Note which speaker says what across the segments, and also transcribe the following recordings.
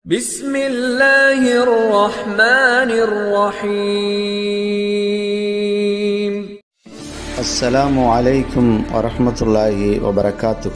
Speaker 1: بسم الله الرحمن الرحيم
Speaker 2: السلام عليكم ورحمة الله وبركاته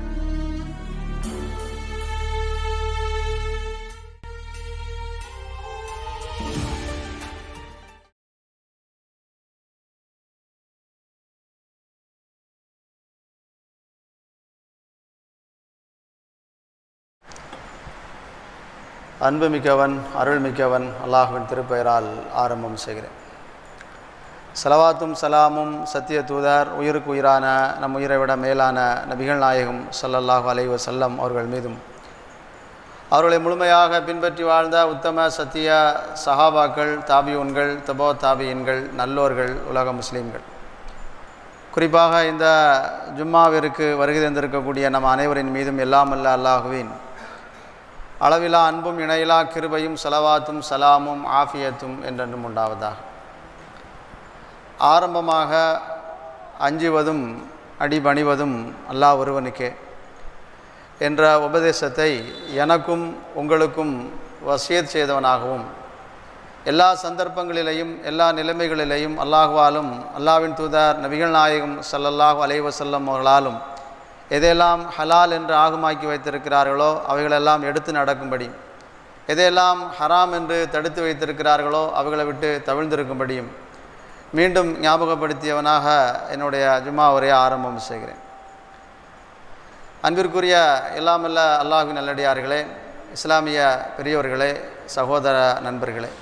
Speaker 2: அன்புமிக்கவன் அருள்மிக்கவன் அல்லாஹுவின் திருப்பெயரால் ஆரம்பம் செய்கிறேன் சலவாத்தும் சலாமும் சத்திய தூதர் உயிருக்கு உயிரான நம் உயிரை விட மேலான நபிகள் நாயகம் ஸல்லல்லாஹு அலைஹி வஸல்லம் அவர்கள் மீதும் அவர்களை முழுமையாக பின்பற்றி வாழ்ந்த உத்தம சத்திய சஹாபாக்கள் தாபியூன்கள் தபோ தாபியன்கள் நல்லோர்கள் உலக முஸ்லீம்கள் குறிப்பாக இந்த ஜும்மாவிற்கு வருகை தந்திருக்கக்கூடிய நம் அனைவரின் மீதும் எல்லாம் அல்ல அல்லாஹுவின் அளவிலா அன்பும் இணையிலா கிருபையும் சலவாத்தும் சலாமும் ஆஃபியத்தும் என்றென்றும் உண்டாவதாக ஆரம்பமாக அஞ்சுவதும் அடிபணிவதும் அல்லாஹ் ஒருவனுக்கே என்ற உபதேசத்தை எனக்கும் உங்களுக்கும் வசியத் செய்தவனாகவும் எல்லா சந்தர்ப்பங்களிலேயும் எல்லா நிலைமைகளிலேயும் அல்லாஹுவாலும் அல்லாவின் தூதர் நபிகள் நாயகம் ஸல்லல்லாஹு அலைஹி வஸல்லம் அவர்களாலும் எதையெல்லாம் ஹலால் என்று ஆகுமாக்கி வைத்திருக்கிறார்களோ அவைகளெல்லாம் எடுத்து நடக்கும்படி எதையெல்லாம் ஹராம் என்று தடுத்து வைத்திருக்கிறார்களோ அவைகளை விட்டு தவிழ்ந்திருக்கும்படியும் மீண்டும் ஞாபகப்படுத்தியவனாக என்னுடைய ஜும்மா உரையை ஆரம்பம் செய்கிறேன் அன்பிற்குரிய எல்லாமல்ல அல்லாஹின் நல்லடியார்களே இஸ்லாமிய பெரியோர்களே சகோதர நண்பர்களே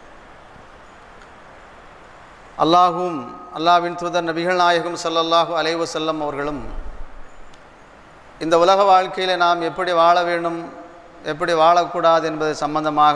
Speaker 2: அல்லாஹும் அல்லாவின் தூதர் நபிகள் நாயகம் ஸல்லல்லாஹு அலைஹி வஸல்லம் அவர்களும் இந்த உலக வாழ்க்கையில் நாம் எப்படி வாழ வேண்டும் எப்படி வாழக்கூடாது என்பது சம்பந்தமாக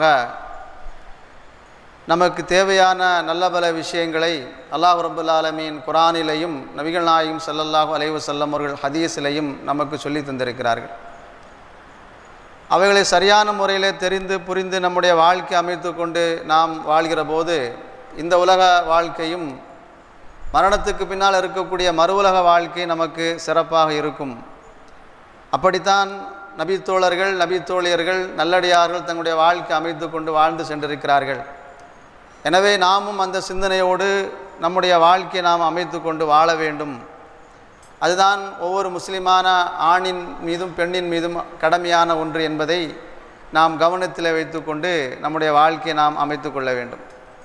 Speaker 2: நமக்கு தேவையான நல்ல பல விஷயங்களை அல்லாஹ் ரபுல் ஆலமீன் குரானிலையும் நபிகள் நாயகம் ஸல்லல்லாஹு அலைஹி வஸல்லம் அவர்கள் ஹதீஸிலையும் நமக்கு சொல்லி தந்திருக்கிறார்கள் அவைகளை சரியான முறையிலே தெரிந்து புரிந்து நம்முடைய வாழ்க்கை அமைத்து கொண்டு நாம் வாழ்கிற போது இந்த உலக வாழ்க்கையும் மரணத்துக்கு பின்னால் இருக்கக்கூடிய மறு உலக வாழ்க்கை நமக்கு சிறப்பாக இருக்கும் அப்படித்தான் நபித்தோழர்கள் நபித்தோழியர்கள் நல்லடியார்கள் தங்களுடைய வாழ்க்கை அமைத்து கொண்டு வாழ்ந்து சென்றிருக்கிறார்கள் எனவே நாமும் அந்த சிந்தனையோடு நம்முடைய வாழ்க்கையை நாம் அமைத்து கொண்டு வாழ வேண்டும் அதுதான் ஒவ்வொரு முஸ்லிமான ஆணின் மீதும் பெண்ணின் மீதும் கடமையான ஒன்று என்பதை நாம் கவனத்தில் வைத்துக்கொண்டு நம்முடைய வாழ்க்கையை நாம் அமைத்து கொள்ள வேண்டும்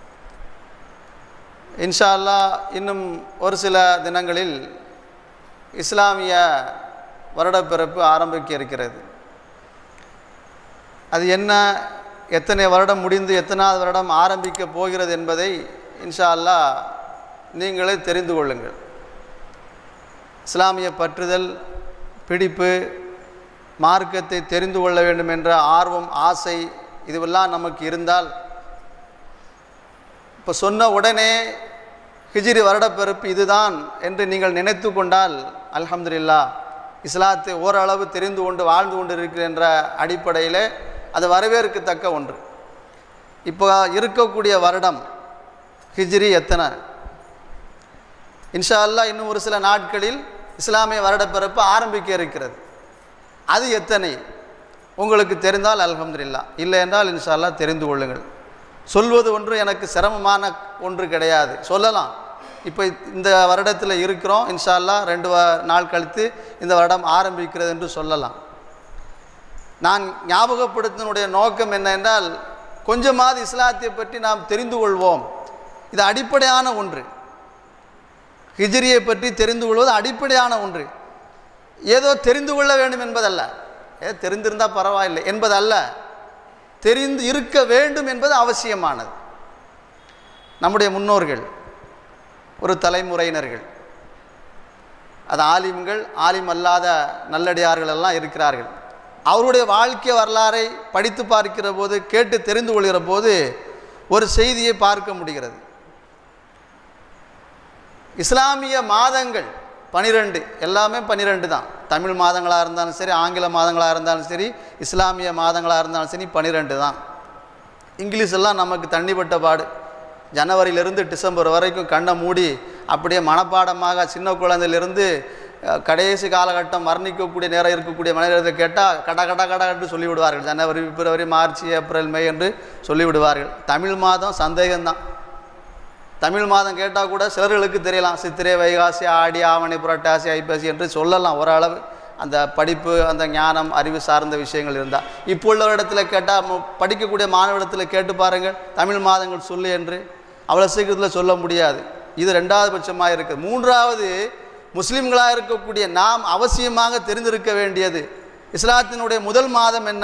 Speaker 2: இன்ஷா அல்லா இன்னும் ஒரு சில தினங்களில் இஸ்லாமிய வருடப்பிறப்பு ஆரம்பிக்க இருக்கிறது அது என்ன எத்தனை வருடம் முடிந்து எத்தனாவது வருடம் ஆரம்பிக்க போகிறது என்பதை இன்ஷா அல்லா நீங்களே தெரிந்து கொள்ளுங்கள் இஸ்லாமிய பற்றுதல் பிடிப்பு மார்க்கத்தை தெரிந்து கொள்ள வேண்டும் என்ற ஆர்வம் ஆசை இதுவெல்லாம் நமக்கு இருந்தால் இப்போ சொன்ன உடனே ஹிஜிரி வருடப்பிறப்பு இதுதான் என்று நீங்கள் நினைத்து கொண்டால் அல்ஹம்துலில்லா இஸ்லாத்தை ஓரளவு தெரிந்து கொண்டு வாழ்ந்து கொண்டு இருக்கிற என்ற அடிப்படையில் அது வரவேற்கத்தக்க ஒன்று இப்போ இருக்கக்கூடிய வருடம் ஹிஜ்ரி எத்தனை இன்ஷா அல்லா இன்னும் ஒரு சில நாட்களில் இஸ்லாமிய வருடப்பிறப்பு ஆரம்பிக்க இருக்கிறது அது எத்தனை உங்களுக்கு தெரிந்தால் அல்ஹம்துலில்லா இல்லை என்றால் இன்ஷா அல்லா தெரிந்து கொள்ளுங்கள் சொல்வது ஒன்று எனக்கு சிரமமான ஒன்று கிடையாது சொல்லலாம் இப்போ இந்த வருடத்தில் இருக்கிறோம் இன்ஷா அல்லா ரெண்டு நாள் கழித்து இந்த வருடம் ஆரம்பிக்கிறது என்று சொல்லலாம் நான் ஞாபகப்படுத்தினுடைய நோக்கம் என்ன என்றால் கொஞ்சமாவது இஸ்லாத்தை பற்றி நாம் தெரிந்து கொள்வோம் இது அடிப்படையான ஒன்று ஹிஜிரியை பற்றி தெரிந்து கொள்வது அடிப்படையான ஒன்று ஏதோ தெரிந்து கொள்ள வேண்டும் என்பதல்ல ஏ தெரிந்திருந்தால் பரவாயில்லை என்பதல்ல தெரிந்து இருக்க வேண்டும் என்பது அவசியமானது நம்முடைய முன்னோர்கள் ஒரு தலைமுறையினர்கள் அது ஆலிம்கள் ஆலிம் அல்லாத நல்லடியார்கள் எல்லாம் இருக்கிறார்கள் அவருடைய வாழ்க்கை வரலாறை படித்து பார்க்கிற போது கேட்டு தெரிந்து கொள்கிற போது ஒரு செய்தியை பார்க்க முடிகிறது இஸ்லாமிய மாதங்கள் பனிரெண்டு எல்லாமே பன்னிரெண்டு தான் தமிழ் மாதங்களாக இருந்தாலும் சரி ஆங்கில மாதங்களாக இருந்தாலும் சரி இஸ்லாமிய மாதங்களாக இருந்தாலும் சரி பன்னிரெண்டு தான் இங்கிலீஷ் எல்லாம் நமக்கு தண்ணிப்பட்ட பாடு ஜனவரியிலிருந்து டிசம்பர் வரைக்கும் கண்ணை மூடி அப்படியே மனப்பாடமாக சின்ன குழந்தையிலிருந்து அஹ், கடைசி காலகட்டம் மரணிக்கக்கூடிய நேரம் இருக்கக்கூடிய மனிதர்களை கேட்டால் கட கட கட என்று சொல்லிவிடுவார்கள் ஜனவரி பிப்ரவரி மார்ச் ஏப்ரல் மே என்று சொல்லிவிடுவார்கள் தமிழ் மாதம் சந்தேகம்தான் தமிழ் மாதம் கேட்டால் கூட சிலர்களுக்கு தெரியலாம் சித்திரை வைகாசி ஆடி ஆவணி புரட்டாசி ஐப்பசி என்று சொல்லலாம் ஓரளவு அந்த படிப்பு அந்த ஞானம் அறிவு சார்ந்த விஷயங்கள் இருந்தால் இப்போ உள்ள இடத்துல கேட்டால் படிக்கக்கூடிய மாணவரிடத்தில் கேட்டு பாருங்கள் தமிழ் மாதங்கள் சொல்லு என்று அவ்வளோ சீக்கிரத்தில் சொல்ல முடியாது இது ரெண்டாவது பட்சமாக இருக்குது மூன்றாவது முஸ்லீம்களாக இருக்கக்கூடிய நாம் அவசியமாக தெரிந்திருக்க வேண்டியது இஸ்லாத்தினுடைய முதல் மாதம் என்ன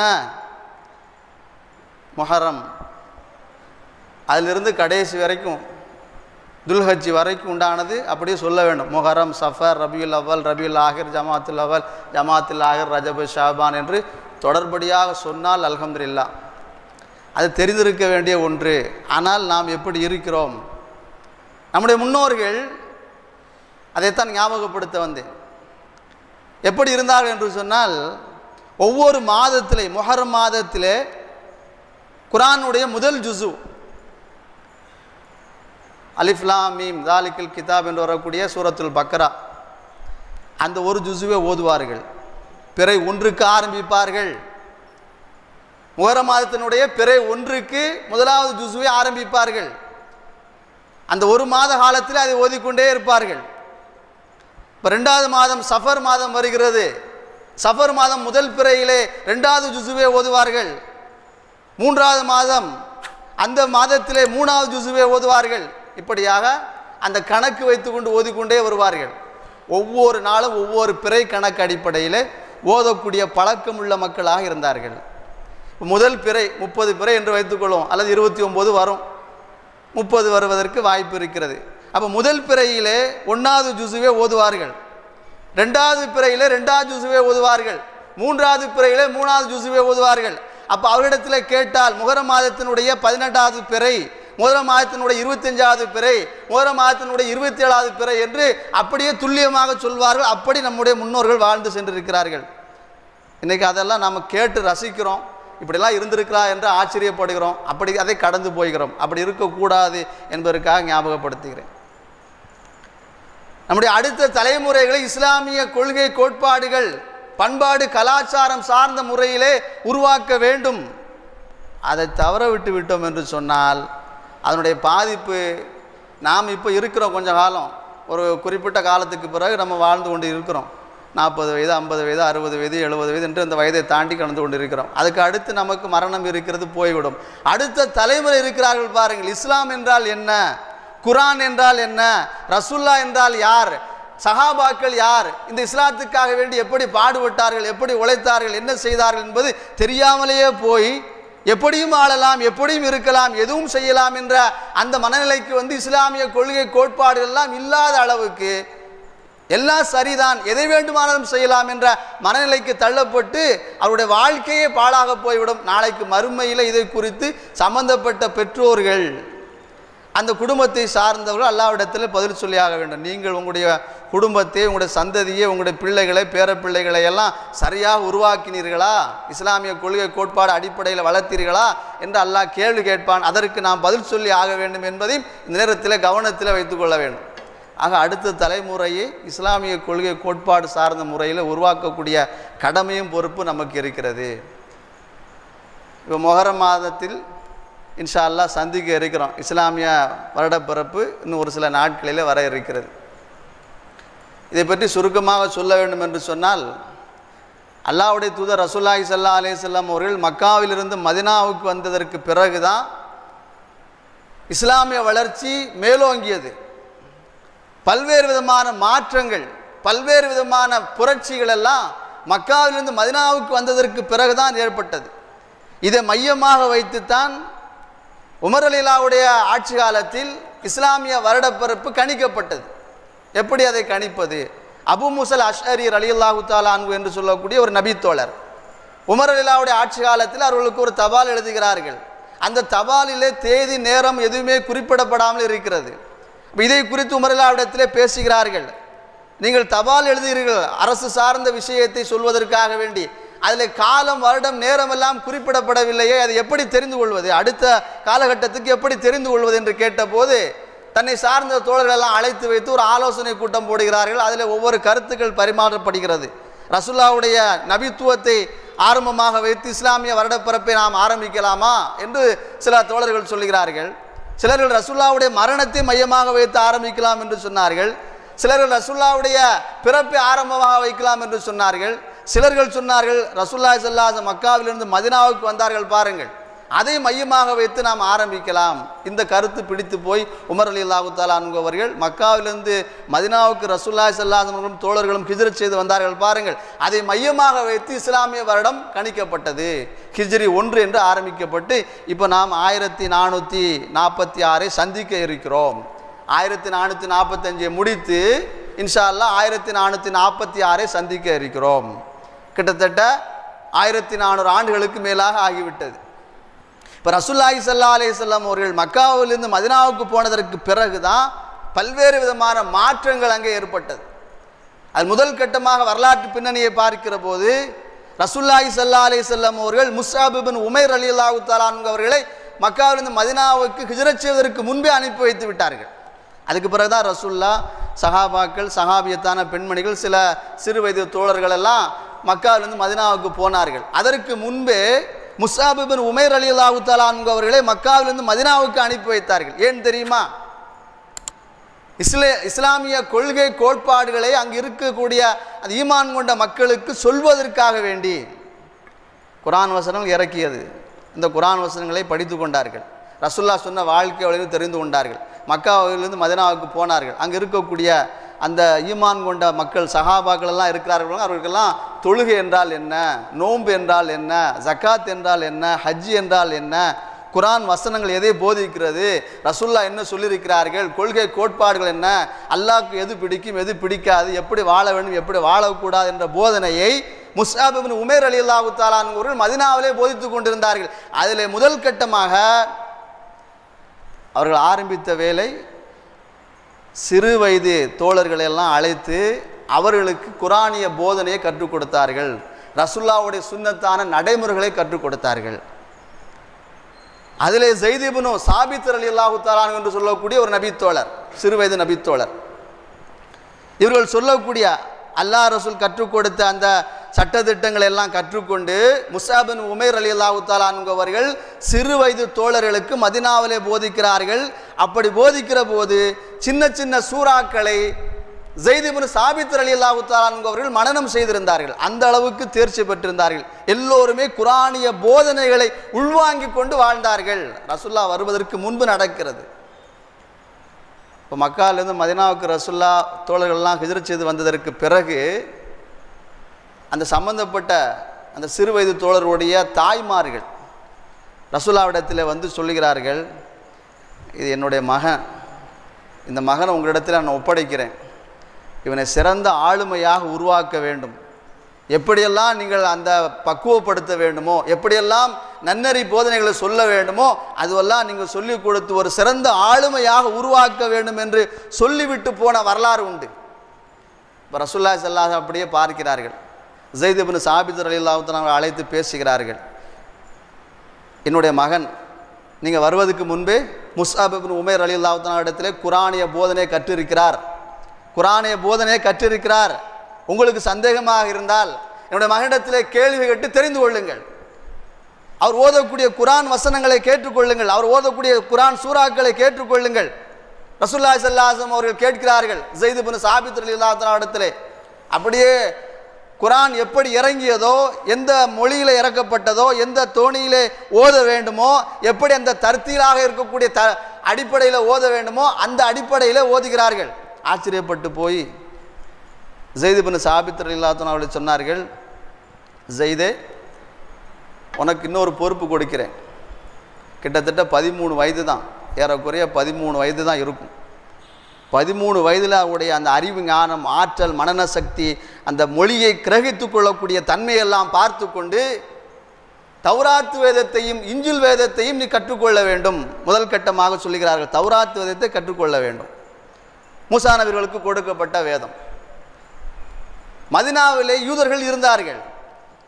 Speaker 2: மொஹரம் அதிலிருந்து கடைசி வரைக்கும் துல்ஹஜ் வரைக்கும் உண்டானது அப்படியே சொல்ல வேண்டும் முஹரம் சஃபர் ரபியுல் அவ்வல் ரபியுல் ஆஹிர் ஜமாத்துல் அவ்வல் ஜமாத்துல் ஆஹிர் ரஜபு ஷாபான் என்று தொடர்படியாக சொன்னால் அல்ஹம்துலில்லா அது தெரிந்திருக்க வேண்டிய ஒன்று ஆனால் நாம் எப்படி இருக்கிறோம் நம்முடைய முன்னோர்கள் அதைத்தான் ஞாபகப்படுத்த வந்தேன் எப்படி இருந்தார்கள் என்று சொன்னால் ஒவ்வொரு மாதத்திலே முஹரம் மாதத்திலே குரானுடைய முதல் ஜுசு அலிஃப்லாம் மீம் தாலிக்கில் கிதாப் என்று வரக்கூடிய சூரத்துல் பக்ரா அந்த ஒரு ஜுசுவை ஓதுவார்கள் பிறை ஒன்றுக்கு ஆரம்பிப்பார்கள் முகர மாதத்தினுடைய பிறை ஒன்றுக்கு முதலாவது ஜுசுவை ஆரம்பிப்பார்கள் அந்த ஒரு மாத காலத்தில் அதை ஓதிக்கொண்டே இருப்பார்கள் இப்போ ரெண்டாவது மாதம் சஃபர் மாதம் வருகிறது சஃபர் மாதம் முதல் பிறையிலே ரெண்டாவது ஜுசுவை ஓதுவார்கள் மூன்றாவது மாதம் அந்த மாதத்திலே மூணாவது ஜுசுவை ஓதுவார்கள் இப்படியாக அந்த கணக்கு வைத்துக்கொண்டு ஓதிக்கொண்டே வருவார்கள் ஒவ்வொரு நாளும் ஒவ்வொரு பிறை கணக்கு அடிப்படையில் ஓதக்கூடிய பழக்கம் உள்ள மக்களாக இருந்தார்கள் முதல் பிறை முப்பது பிறை என்று வைத்துக்கொள்வோம் அல்லது இருபத்தி ஒம்பது வரும் முப்பது வருவதற்கு வாய்ப்பு இருக்கிறது அப்போ முதல் பிறையிலே ஒன்றாவது ஜுசுவே ஓதுவார்கள் ரெண்டாவது பிறையிலே ரெண்டாவது ஜுசுவே ஓதுவார்கள் மூன்றாவது பிறையிலே மூணாவது ஜுசுவே ஓதுவார்கள் அப்போ அவரிடத்தில் கேட்டால் முகர மாதத்தினுடைய பதினெட்டாவது பிறை முதல மாதத்தினுடைய இருபத்தஞ்சாவது பிறை முதல மாதத்தினுடைய இருபத்தி ஏழாவது பிறை என்று அப்படியே துல்லியமாக சொல்வார்கள் அப்படி நம்முடைய முன்னோர்கள் வாழ்ந்து சென்றிருக்கிறார்கள் இன்றைக்கி அதெல்லாம் நம்ம கேட்டு ரசிக்கிறோம் இப்படிலாம் இருந்திருக்கிறா என்று ஆச்சரியப்படுகிறோம் அப்படி அதை கடந்து போய்கிறோம் அப்படி இருக்கக்கூடாது என்பதற்காக ஞாபகப்படுத்துகிறேன் நம்முடைய அடுத்த தலைமுறைகளை இஸ்லாமிய கொள்கை கோட்பாடுகள் பண்பாடு கலாச்சாரம் சார்ந்த முறையிலே உருவாக்க வேண்டும் அதை தவற விட்டு விட்டோம் என்று சொன்னால் அதனுடைய பாதிப்பு நாம் இப்போ இருக்கிறோம் கொஞ்ச காலம் ஒரு குறிப்பிட்ட காலத்துக்கு பிறகு நம்ம வாழ்ந்து கொண்டு இருக்கிறோம் நாற்பது வயது ஐம்பது வயது அறுபது வயது எழுபது வயது என்று இந்த வயதை தாண்டி கடந்து கொண்டு இருக்கிறோம் அதுக்கு அடுத்து நமக்கு மரணம் இருக்கிறது போய்விடும் அடுத்த தலைமுறை இருக்கிறார்கள் பாருங்கள் இஸ்லாம் என்றால் என்ன குரான் என்றால் என்ன ரசுல்லா என்றால் யார் சஹாபாக்கள் யார் இந்த இஸ்லாத்துக்காக வேண்டி எப்படி பாடுபட்டார்கள் எப்படி உழைத்தார்கள் என்ன செய்தார்கள் என்பது தெரியாமலேயே போய் எப்படியும் ஆளலாம் எப்படியும் இருக்கலாம் எதுவும் செய்யலாம் என்ற அந்த மனநிலைக்கு வந்து இஸ்லாமிய கொள்கை கோட்பாடுகள் எல்லாம் இல்லாத அளவுக்கு எல்லாம் சரிதான் எதை வேண்டுமானாலும் செய்யலாம் என்ற மனநிலைக்கு தள்ளப்பட்டு அவருடைய வாழ்க்கையே பாழாக போய்விடும் நாளைக்கு மறுமையில் இதை குறித்து சம்பந்தப்பட்ட பெற்றோர்கள் அந்த குடும்பத்தை சார்ந்தவர்கள் அல்லாவிடத்தில் பதில் சொல்லியாக வேண்டும் நீங்கள் உங்களுடைய குடும்பத்தை உங்களுடைய சந்ததியை உங்களுடைய பிள்ளைகளை பேரப்பிள்ளைகளை எல்லாம் சரியாக உருவாக்கினீர்களா இஸ்லாமிய கொள்கை கோட்பாடு அடிப்படையில் வளர்த்தீர்களா என்று அல்லாஹ் கேள்வி கேட்பான் அதற்கு நாம் பதில் சொல்லி ஆக வேண்டும் என்பதையும் இந்த நேரத்தில் கவனத்தில் வைத்துக்கொள்ள வேண்டும் ஆக அடுத்த தலைமுறையை இஸ்லாமிய கொள்கை கோட்பாடு சார்ந்த முறையில் உருவாக்கக்கூடிய கடமையும் பொறுப்பு நமக்கு இருக்கிறது இப்போ மொஹரம் மாதத்தில் இன்ஷா அல்லாஹ் சந்திக்க இருக்கிறோம் இஸ்லாமிய வருடப்பிறப்பு இன்னும் ஒரு சில நாட்களில் வர இருக்கிறது இதை பற்றி சுருக்கமாக சொல்ல வேண்டும் என்று சொன்னால் அல்லாஹ்வுடைய தூதர் ரசூல்லாஹி சல்லா அலையம் அவர்கள் மக்காவிலிருந்து மதினாவுக்கு வந்ததற்கு பிறகு தான் இஸ்லாமிய வளர்ச்சி மேலோங்கியது பல்வேறு விதமான மாற்றங்கள் பல்வேறு விதமான புரட்சிகள் எல்லாம் மக்காவிலிருந்து மதினாவுக்கு வந்ததற்கு பிறகுதான் ஏற்பட்டது இதை மையமாக வைத்துத்தான் உமர் அலிலாவுடைய ஆட்சி காலத்தில் இஸ்லாமிய வருடப்பிறப்பு கணிக்கப்பட்டது எப்படி அதை கணிப்பது அபு முசல் அஷ்அரி அலியுல்லாஹு தாலான்கு என்று சொல்லக்கூடிய ஒரு நபித்தோழர் உமர் அலிலாவுடைய ஆட்சி காலத்தில் அவர்களுக்கு ஒரு தபால் எழுதுகிறார்கள் அந்த தபாலிலே தேதி நேரம் எதுவுமே குறிப்பிடப்படாமல் இருக்கிறது அப்ப இதை குறித்து உமரலாவிடத்திலே பேசுகிறார்கள் நீங்கள் தபால் எழுதுகிறீர்கள் அரசு சார்ந்த விஷயத்தை சொல்வதற்காக வேண்டி அதில் காலம் வருடம் நேரம் எல்லாம் குறிப்பிடப்படவில்லையே அதை எப்படி தெரிந்து கொள்வது அடுத்த காலகட்டத்துக்கு எப்படி தெரிந்து கொள்வது என்று கேட்டபோது தன்னை சார்ந்த தோழர்கள் எல்லாம் அழைத்து வைத்து ஒரு ஆலோசனை கூட்டம் போடுகிறார்கள் அதில் ஒவ்வொரு கருத்துக்கள் பரிமாறப்படுகிறது ரசுல்லாவுடைய நபித்துவத்தை ஆரம்பமாக வைத்து இஸ்லாமிய வருடப்பிறப்பை நாம் ஆரம்பிக்கலாமா என்று சில தோழர்கள் சொல்கிறார்கள் சிலர்கள் ரசுல்லாவுடைய மரணத்தை மையமாக வைத்து ஆரம்பிக்கலாம் என்று சொன்னார்கள் சிலர்கள் ரசுல்லாவுடைய பிறப்பை ஆரம்பமாக வைக்கலாம் என்று சொன்னார்கள் சிலர்கள் சொன்னார்கள் ரசுல்லா சல்லாஸ் மக்காவிலிருந்து மதினாவுக்கு வந்தார்கள் பாருங்கள் அதை மையமாக வைத்து நாம் ஆரம்பிக்கலாம் இந்த கருத்து பிடித்து போய் உமர் அலி அல்லாஹு அவர்கள் மக்காவிலிருந்து மதினாவுக்கு ரசூல்லா சல்லாஹர்களும் தோழர்களும் ஹிஜ்ரத் செய்து வந்தார்கள் பாருங்கள் அதை மையமாக வைத்து இஸ்லாமிய வருடம் கணிக்கப்பட்டது ஹிஜ்ரி ஒன்று என்று ஆரம்பிக்கப்பட்டு இப்போ நாம் ஆயிரத்தி நானூற்றி நாற்பத்தி ஆறை சந்திக்க இருக்கிறோம் ஆயிரத்தி நானூற்றி நாற்பத்தஞ்சை முடித்து இன்ஷா அல்லாஹ் ஆயிரத்தி நானூற்றி நாற்பத்தி ஆறை சந்திக்க இருக்கிறோம் கிட்டத்தட்ட ஆயிரத்தி நானூறு ஆண்டுகளுக்கு மேலாக ஆகிவிட்டது இப்போ ரசூல்லாஹி சல்லா அலையம் அவர்கள் மக்காவிலிருந்து மதினாவுக்கு போனதற்கு பிறகு தான் பல்வேறு விதமான மாற்றங்கள் அங்கே ஏற்பட்டது அது முதல் கட்டமாக வரலாற்று பின்னணியை பார்க்கிற போது ரசூல்லாஹி சல்லா அலி செல்லம் அவர்கள் முஸ்ஸாபிபின் உமைர் அலி அல்லாஹு தாலான் அவர்களை மக்காவிலிருந்து மதினாவுக்கு ஹிஜரத் செய்வதற்கு முன்பே அனுப்பி வைத்து விட்டார்கள் அதுக்கு பிறகு தான் ரசூல்லா சஹாபாக்கள் சஹாபியத்தான பெண்மணிகள் சில சிறு வயது தோழர்கள் எல்லாம் மக்காவிலிருந்து மதினாவுக்கு போனார்கள் அதற்கு முன்பே முசாபிபின் உமைர் அலி அல்லாஹு தாலான் அவர்களை மக்காவிலிருந்து மதினாவுக்கு அனுப்பி வைத்தார்கள் ஏன் தெரியுமா இஸ்லே இஸ்லாமிய கொள்கை கோட்பாடுகளை அங்கு இருக்கக்கூடிய அந்த ஈமான் கொண்ட மக்களுக்கு சொல்வதற்காக வேண்டி குரான் வசனம் இறக்கியது இந்த குரான் வசனங்களை படித்து கொண்டார்கள் ரசுல்லா சொன்ன வாழ்க்கை வழியில் தெரிந்து கொண்டார்கள் மக்காவிலிருந்து மதினாவுக்கு போனார்கள் அங்கே இருக்கக்கூடிய அந்த ஈமான் கொண்ட மக்கள் சஹாபாக்கள் எல்லாம் இருக்கிறார்கள் அவர்களுக்கெல்லாம் தொழுகை என்றால் என்ன நோன்பு என்றால் என்ன ஜக்காத் என்றால் என்ன ஹஜ்ஜி என்றால் என்ன குரான் வசனங்கள் எதை போதிக்கிறது ரசுல்லா என்ன சொல்லியிருக்கிறார்கள் கொள்கை கோட்பாடுகள் என்ன அல்லாஹ்க்கு எது பிடிக்கும் எது பிடிக்காது எப்படி வாழ வேண்டும் எப்படி வாழக்கூடாது என்ற போதனையை முஸ்ஆபின் உமேர் அலி அல்லாஹு தாலான்வர்கள் மதினாவிலே போதித்து கொண்டிருந்தார்கள் அதில் முதல் கட்டமாக அவர்கள் ஆரம்பித்த வேலை சிறு வயது தோழர்களை எல்லாம் அழைத்து அவர்களுக்கு குரானிய போதனையை கற்றுக் கொடுத்தார்கள் ரசுல்லாவுடைய சுன்னத்தான நடைமுறைகளை கற்றுக் கொடுத்தார்கள் அதிலே ஜெய்திபுனு சாபித் அலி அல்லாஹு தாலான் என்று சொல்லக்கூடிய ஒரு நபித்தோழர் சிறுவயது நபித்தோழர் இவர்கள் சொல்லக்கூடிய அல்லாஹ் ரசூல் கற்றுக் கொடுத்த அந்த சட்டத்திட்டங்களை எல்லாம் கற்றுக்கொண்டு முசாபின் உமேர் அலி அல்லாஹு தாலான்கவர்கள் சிறு வயது தோழர்களுக்கு மதினாவிலே போதிக்கிறார்கள் அப்படி போதிக்கிற போது சின்ன சின்ன சூறாக்களை ஜெய்திபின் சாபித் அலி அல்லாஹு அவர்கள் மனனம் செய்திருந்தார்கள் அந்த அளவுக்கு தேர்ச்சி பெற்றிருந்தார்கள் எல்லோருமே குரானிய போதனைகளை உள்வாங்கிக் கொண்டு வாழ்ந்தார்கள் ரசுல்லா வருவதற்கு முன்பு நடக்கிறது இப்போ மக்காலேருந்து மதினாவுக்கு ரசுல்லா தோழர்கள்லாம் ஹிஜரத் செய்து வந்ததற்கு பிறகு அந்த சம்பந்தப்பட்ட அந்த சிறு வயது தோழருடைய தாய்மார்கள் ரசுல்லாவிடத்தில் வந்து சொல்லுகிறார்கள் இது என்னுடைய மகன் இந்த மகனை உங்களிடத்தில் நான் ஒப்படைக்கிறேன் இவனை சிறந்த ஆளுமையாக உருவாக்க வேண்டும் எப்படியெல்லாம் நீங்கள் அந்த பக்குவப்படுத்த வேண்டுமோ எப்படியெல்லாம் நன்னறி போதனைகளை சொல்ல வேண்டுமோ அதுவெல்லாம் நீங்கள் சொல்லிக் கொடுத்து ஒரு சிறந்த ஆளுமையாக உருவாக்க வேண்டும் என்று சொல்லிவிட்டு போன வரலாறு உண்டு இப்போ ரசுல்லா சல்லாஹ் அப்படியே பார்க்கிறார்கள் ஜெய்திபின் சாபித் அலி அல்லாஹன் அழைத்து பேசுகிறார்கள் என்னுடைய மகன் நீங்கள் வருவதற்கு முன்பே முஸ்ஆபின் உமேர் அலி அல்லாஹன் இடத்திலே குரானிய போதனை கற்றிருக்கிறார் குரானிய போதனையை கற்றிருக்கிறார் உங்களுக்கு சந்தேகமாக இருந்தால் என்னுடைய மகனிடத்திலே கேள்வி கேட்டு தெரிந்து கொள்ளுங்கள் அவர் ஓதக்கூடிய குரான் வசனங்களை கேட்டுக்கொள்ளுங்கள் அவர் ஓதக்கூடிய குரான் சூறாக்களை கேட்டுக்கொள்ளுங்கள் ரசுல்லா சல்லாசம் அவர்கள் கேட்கிறார்கள் ஜெய்து பின் சாபித் அலி இடத்திலே அப்படியே குரான் எப்படி இறங்கியதோ எந்த மொழியில் இறக்கப்பட்டதோ எந்த தோணியிலே ஓத வேண்டுமோ எப்படி அந்த தர்த்தீலாக இருக்கக்கூடிய த அடிப்படையில் ஓத வேண்டுமோ அந்த அடிப்படையில் ஓதுகிறார்கள் ஆச்சரியப்பட்டு போய் ஜெய்து பின் சாபித் இல்லாத்தன் அவர்கள் சொன்னார்கள் ஜெய்தே உனக்கு இன்னொரு பொறுப்பு கொடுக்கிறேன் கிட்டத்தட்ட பதிமூணு வயது தான் ஏறக்குறைய பதிமூணு வயது தான் இருக்கும் பதிமூணு வயதில் அவருடைய அந்த அறிவு ஞானம் ஆற்றல் மனன சக்தி அந்த மொழியை கிரகித்து கொள்ளக்கூடிய தன்மையெல்லாம் பார்த்து கொண்டு தௌராத்து வேதத்தையும் இஞ்சில் வேதத்தையும் நீ கற்றுக்கொள்ள வேண்டும் முதல் கட்டமாக சொல்லுகிறார்கள் தௌராத்து வேதத்தை கற்றுக்கொள்ள வேண்டும் மூசா நபிகளுக்கு கொடுக்கப்பட்ட வேதம் மதினாவிலே யூதர்கள் இருந்தார்கள்